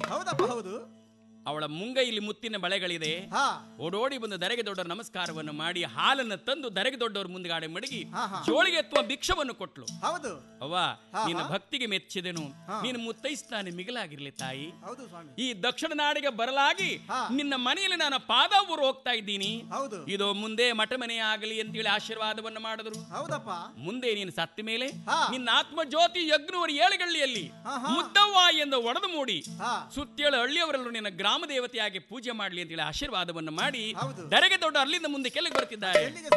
ಹೌದಪ್ಪ ಹೌದು ಅವಳ ಮುಂಗೈಲಿ ಮುತ್ತಿನ ಬಳೆಗಳಿದೆ ಹಾ ಓಡೋಡಿ ಬಂದು ದರೆಗೆ ದೊಡ್ಡವರ ನಮಸ್ಕಾರವನ್ನು ಮಾಡಿ ಹಾಲನ್ನು ತಂದು ದರೆಗೆ ದೊಡ್ಡವರ ಮುಂದುಗಾಡೆ ಮಡಗಿ ಹಾ, ಹಾ. ಜೋಳಿಗೆ ಎತ್ತುವ ಭಿಕ್ಷವನ್ನು ಕೊಟ್ಲು ಹೌದು ಅವ್ವ ಹಾ, ನಿನ್ನ ಹಾ. ಭಕ್ತಿಗೆ ಮೆಚ್ಚಿದೆನು ಹಾ. ನೀನು ಮುತ್ತೈಸ್ತಾನೆ ಮಿಗಿಲಾಗಿರ್ಲಿ ತಾಯಿ ಹೌದು ಸ್ವಾಮಿ ಈ ದಕ್ಷಿಣ ನಾಡಿಗೆ ಬರಲಾಗಿ ಹಾ. ನಿನ್ನ ಮನೆಯಲ್ಲಿ ನಾನು ಪಾದ ಊರು ಹೋಗ್ತಾ ಇದ್ದೀನಿ ಹೌದು ಇದು ಮುಂದೆ ಮಠ ಮನೆ ಆಗಲಿ ಅಂತೇಳಿ ಆಶೀರ್ವಾದವನ್ನು ಮಾಡಿದ್ರು ಹೌದಪ್ಪ ಮುಂದೆ ನೀನು ಸತ್ತ ಮೇಲೆ ಹಾ. ನಿನ್ನ ಆತ್ಮಜ್ಯೋತಿ ಯಜ್ಞವರ ಏಳುಗಳ್ಳಿಯಲ್ಲಿ ಹಾ, ಹಾ. ಮುದ್ದವ್ವ ಎಂದು ಒಡೆದು ಮೂಡಿ ಹಾ ಸುತ್ತೇಳು ಹಳ್ಳಿಯವರೆಲ್ಲರೂ ನಿನ್ನ ಗ್ರಾಮ ದೇವತೆಯಾಗಿ ಪೂಜೆ ಮಾಡಲಿ ಅಂತೇಳಿ ಆಶೀರ್ವಾದವನ್ನು ಮಾಡಿ ಹೌದು. ದರೆಗೆ ದೊಡ್ಡ ಅಲ್ಲಿಂದ ಮುಂದೆ ಕೆಳಗೆ ಬರ್ತಿದ್ದಾರೆ ಎಲ್ಲಿಗೆ